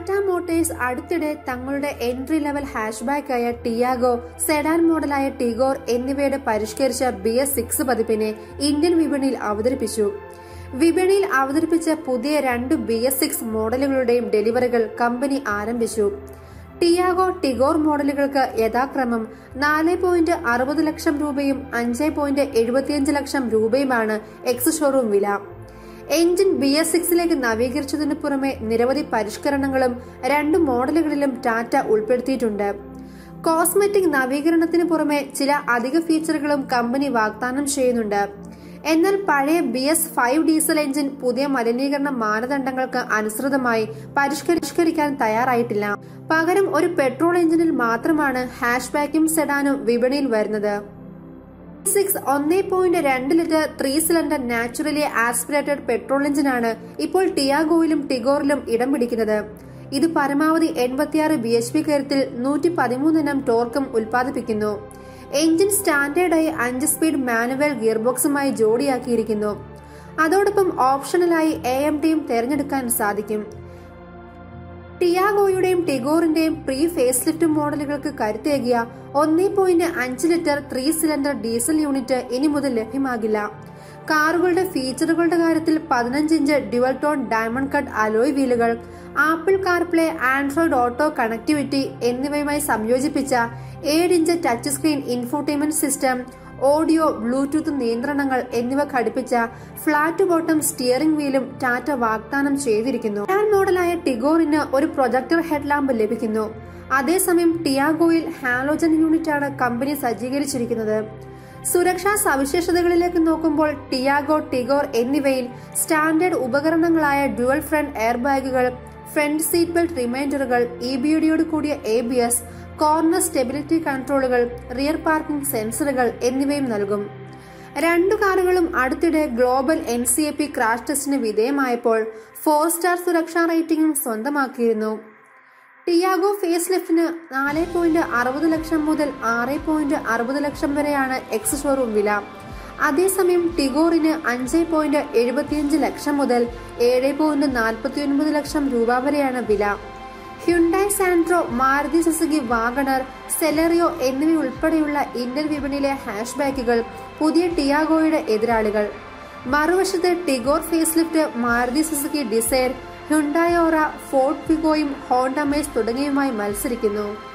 Tata motors അടുത്തിടെ തങ്ങളുടെ entry level ഹാഷ്ബാക്കായ ടിയാഗോ സെഡാൻ മോഡലായ ടിഗോർ എന്നിവയുടെ പരിഷ്കരിച്ച ബി എസ് സിക്സ് പതിപ്പിനെ ഇന്ത്യൻ വിപണിയിൽ അവതരിപ്പിച്ചു വിപണിയിൽ അവതരിപ്പിച്ച പുതിയ രണ്ട് ബി എസ് സിക്സ് മോഡലുകളുടെയും ഡെലിവറികൾ കമ്പനി ആരംഭിച്ചു ടിയാഗോ ടിഗോർ മോഡലുകൾക്ക് യഥാക്രമം നാല് പോയിന്റ് അറുപത് ലക്ഷം രൂപയും അഞ്ച് പോയിന്റ് എഴുപത്തിയഞ്ച് ലക്ഷം രൂപയുമാണ് എക്സ് ഷോറൂം വില എഞ്ചിൻ ബി എസ് സിക്സിലേക്ക് നവീകരിച്ചതിനു പുറമെ നിരവധി പരിഷ്കരണങ്ങളും രണ്ട് മോഡലുകളിലും ടാറ്റ ഉൾപ്പെടുത്തിയിട്ടുണ്ട് കോസ്മെറ്റിക് നവീകരണത്തിന് പുറമെ ചില അധിക ഫീച്ചറുകളും കമ്പനി വാഗ്ദാനം ചെയ്യുന്നുണ്ട് എന്നാൽ പഴയ B S five diesel engine പുതിയ മലിനീകരണ മാനദണ്ഡങ്ങൾക്ക് അനുസൃതമായി പരിഷ്കരിക്കാൻ തയ്യാറായിട്ടില്ല പകരം ഒരു പെട്രോൾ എഞ്ചിനിൽ മാത്രമാണ് ഹാഷ്ബാക്കും സെഡാനും വിപണിയിൽ വരുന്നത് സിക്സ് ഒന്നേ പോയിന്റ് രണ്ട് litre three cylinder naturally aspirated petrol എഞ്ചിനാണ് ഇപ്പോൾ ടിയാഗോയിലും ടിഗോറിലും ഇടം പിടിക്കുന്നത് ഇത് പരമാവധി എൺപത്തിയാറ് ബി എച്ച് പി കരുത്തിൽ നൂറ്റി പതിമൂന്നെണ്ണം ടോർക്കും ഉൽപ്പാദിപ്പിക്കുന്നു എഞ്ചിൻ സ്റ്റാൻഡേർഡായി അഞ്ച് സ്പീഡ് മാനുവൽ ഗിയർബോക്സുമായി ജോഡിയാക്കിയിരിക്കുന്നു അതോടൊപ്പം ഓപ്ഷണലായി എ എം ടിയും തിരഞ്ഞെടുക്കാൻ സാധിക്കും ടിയാഗോയുടെയും ടിഗോറിന്റെയും പ്രീ ഫേസ് ലിഫ്റ്റ് മോഡലുകൾക്ക് കരുത്തേകിയ ഒന്നേ പോയിന്റ് അഞ്ച് litre three cylinder diesel unit ഇനി മുതൽ ലഭ്യമാകില്ല കാറുകളുടെ ഫീച്ചറുകളുടെ കാര്യത്തിൽ പതിനഞ്ച് inch dual tone diamond cut alloy വീലുകൾ Apple CarPlay Android auto connectivity എന്നിവയുമായി സംയോജിപ്പിച്ച ഏഴ് inch touch screen infotainment system audio bluetooth നിയന്ത്രണങ്ങൾ എന്നിവ ഘടിപ്പിച്ച ഫ്ലാറ്റ് ബോട്ടം സ്റ്റിയറിംഗ് വീലും ടാറ്റ വാഗ്ദാനം ചെയ്തിരിക്കുന്നു ടാൻ മോഡലായ ടിഗോറിന് ഒരു പ്രൊജക്ടർ ഹെഡ്ലാമ്പ് ലഭിക്കുന്നു അതേസമയം ടിയാഗോയിൽ ഹാലോജൻ യൂണിറ്റാണ് കമ്പനി സജ്ജീകരിച്ചിരിക്കുന്നത് സുരക്ഷാ സവിശേഷതകളിലേക്ക് നോക്കുമ്പോൾ ടിയാഗോ ടിഗോർ എന്നിവയിൽ സ്റ്റാൻഡേർഡ് ഉപകരണങ്ങളായ ഡ്യുവൽ ഫ്രണ്ട് എയർ ബാഗുകൾ ഫ്രണ്ട് സീറ്റ് ബെൽറ്റ് റിമൈൻഡറുകൾ ഇ ബി ഡിയോട് കൂടിയ A B S corner stability കൺട്രോളുകൾ റിയർ പാർക്കിംഗ് സെൻസറുകൾ എന്നിവയും നൽകും രണ്ടു കാറുകളും അടുത്തിടെ global N C A P crash ടെസ്റ്റിന് വിധേയമായപ്പോൾ ഫോർ സ്റ്റാർ സുരക്ഷാ റേറ്റിംഗും സ്വന്തമാക്കിയിരുന്നു ടിയാഗോ ഫേസ് ലിഫ്റ്റിന് നാല് പോയിന്റ് അറുപത് ലക്ഷം മുതൽ ആറ് പോയിന്റ് അറുപത് ലക്ഷം വരെയാണ് എക്സ് ഷോറൂം വില അതേസമയം ടിഗോറിന് അഞ്ച് പോയിന്റ് എഴുപത്തിയഞ്ച് ലക്ഷം മുതൽ ഏഴ് പോയിന്റ് നാൽപ്പത്തി ഒൻപത് ലക്ഷം രൂപ വരെയാണ് വില Hyundai Santro Maruti Suzuki WagonR Celerio എന്നിവയുൾപ്പെടെയുള്ള ഇന്ത്യൻ വിപണിയിലെ ഹാഷ് ബാക്കുകൾ പുതിയ ടിയാഗോയുടെ എതിരാളികൾ മറുവശത്ത് Tigor facelift Maruti Suzuki Dzire ഹ്യുണ്ടായോറ ഫോർഡ് ഫിഗോയും ഹോണ്ടമേസ് തുടങ്ങിയവയുമായി മത്സരിക്കുന്നു